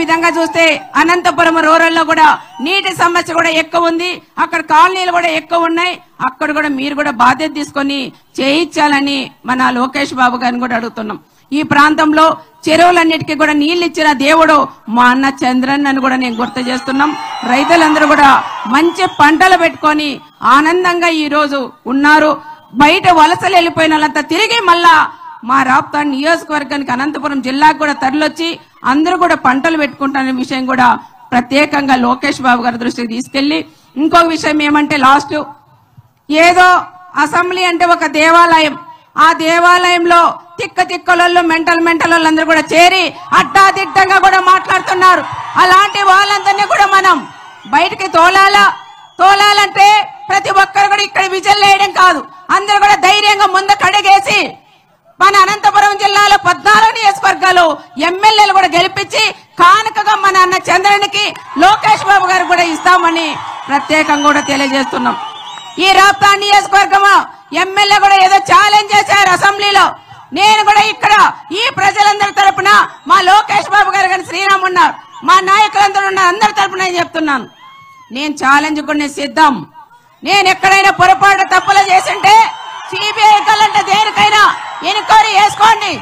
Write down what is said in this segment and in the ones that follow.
విధంగా చూస్తే అనంతపురం రూరల్ లో కూడా నీటి సమస్య కూడా ఎక్కువ ఉంది అక్కడ కాలనీలు కూడా ఎక్కువ ఉన్నాయి అక్కడ కూడా మీరు కూడా బాధ్యత తీసుకొని చేయించాలని మన లోకేష్ బాబు గారిని కూడా అడుగుతున్నాం ఈ ప్రాంతంలో చెరువులన్నిటికీ కూడా నీళ్లు ఇచ్చిన దేవుడు మా అన్న చంద్రన్ అని కూడా నేను గుర్తు చేస్తున్నాం రైతులందరూ కూడా మంచి పంటలు పెట్టుకొని ఆనందంగా ఈ రోజు ఉన్నారు బయట వలసలు వెళ్ళిపోయిన వాళ్ళంతా తిరిగి మళ్ళా మా రాప్తా నియోజకవర్గానికి అనంతపురం జిల్లాకు కూడా తరలొచ్చి అందరూ కూడా పంటలు పెట్టుకుంటారనే విషయం కూడా ప్రత్యేకంగా లోకేష్ బాబు గారి దృష్టికి తీసుకెళ్లి ఇంకొక విషయం ఏమంటే లాస్ట్ ఏదో అసెంబ్లీ అంటే ఒక దేవాలయం ఆ దేవాలయంలో తిక్క తిక్కలలో మెంటల్ మెంటల్ వాళ్ళందరూ కూడా చేరి అడ్డాదిడ్డంగా కూడా మాట్లాడుతున్నారు అలాంటి వాళ్ళందరినీ కూడా మనం బయటికి తోలాలా తోలాలంటే ప్రతి ఒక్కరు కూడా ఇక్కడ విజయం వేయడం కాదు అందరూ కూడా ధైర్యంగా ముందు కడిగేసి మన అనంతపురం జిల్లాలో పద్నాలుగు నియోజకవర్గాలు ఎమ్మెల్యేలు కూడా గెలిపించి కానుకగా మన అన్న చంద్రునికి లోకేష్ బాబు గారు కూడా ఇస్తామని ప్రత్యేకంగా కూడా తెలియజేస్తున్నాం ఈ రాప్తా నియోజకవర్గం ఎమ్మెల్యే కూడా ఏదో ఛాలెంజ్ చేశారు అసెంబ్లీలో నేను కూడా ఇక్కడ ఈ ప్రజలందరి తరపున మా లోకేష్ బాబు గారు కానీ శ్రీరామ్ ఉన్నారు మా నాయకులందరూ ఉన్నారు అందరి తరపున నేను చెప్తున్నాను నేను ఛాలెంజ్ కూడా సిద్ధం నేను ఎక్కడైనా పొరపాటు తప్పులు చేసింటే సిబిఐ కలంటే దేనికైనా ఎన్క్వైరీ వేసుకోండి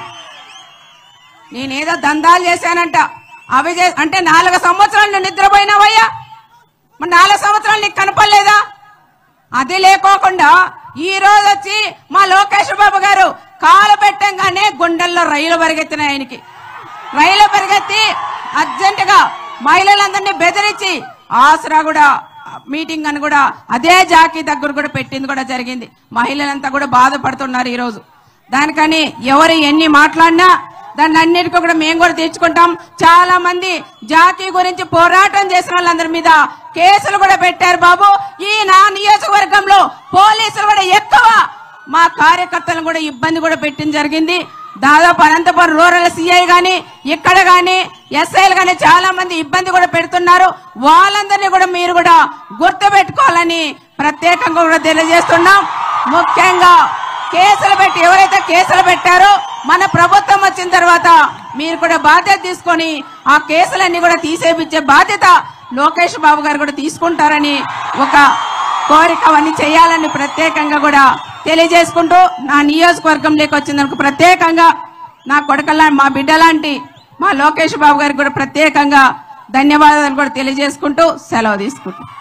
నేనేదో దందాలు చేశానంట అవి చే- అంటే నాలుగు సంవత్సరాలు నువ్వు నిద్రపోయినావయ్యా మరి నాలుగు సంవత్సరాలు నీకు కనపడలేదా అది లేకోకుండా ఈ రోజు వచ్చి మా లోకేష్ బాబు గారు కాలు పెట్టంగానే గుండెల్లో రైలు పరిగెత్తినాయి ఆయనకి రైలు పరిగెత్తి అర్జెంట్ గా మహిళలందరినీ బెదిరించి ఆసరా కూడా మీటింగ్ అని కూడా అదే జాకీ దగ్గర కూడా పెట్టింది కూడా జరిగింది మహిళలంతా కూడా బాధపడుతున్నారు ఈ రోజు దానికని ఎవరు ఎన్ని మాట్లాడినా దాన్ని అన్నిటికీ కూడా మేము కూడా తీర్చుకుంటాం చాలా మంది జాకీ గురించి పోరాటం చేసిన వాళ్ళందరి మీద కేసులు కూడా పెట్టారు బాబు ఈ నా నియోజకవర్గంలో పోలీసులు కూడా ఎక్కువ మా కార్యకర్తలను కూడా ఇబ్బంది కూడా పెట్టింది జరిగింది దాదాపు అనంతపురం రూరల్ సిఐ గాని ఇక్కడ గాని ఎస్ఐలు గాని చాలా మంది ఇబ్బంది కూడా పెడుతున్నారు వాళ్ళందరినీ కూడా మీరు కూడా గుర్తు పెట్టుకోవాలని ప్రత్యేకంగా కూడా తెలియజేస్తున్నాం ముఖ్యంగా కేసులు పెట్టి ఎవరైతే కేసులు పెట్టారో మన ప్రభుత్వం వచ్చిన తర్వాత మీరు కూడా బాధ్యత తీసుకొని ఆ కేసులన్నీ కూడా తీసేపించే బాధ్యత లోకేష్ బాబు గారు కూడా తీసుకుంటారని ఒక కోరిక అవన్నీ చేయాలని ప్రత్యేకంగా కూడా తెలియజేసుకుంటూ నా నియోజకవర్గంలోకి వచ్చినందుకు ప్రత్యేకంగా నా కొడకల్లా మా బిడ్డలాంటి మా లోకేష్ బాబు గారికి కూడా ప్రత్యేకంగా ధన్యవాదాలు కూడా తెలియజేసుకుంటూ సెలవు తీసుకుంటాం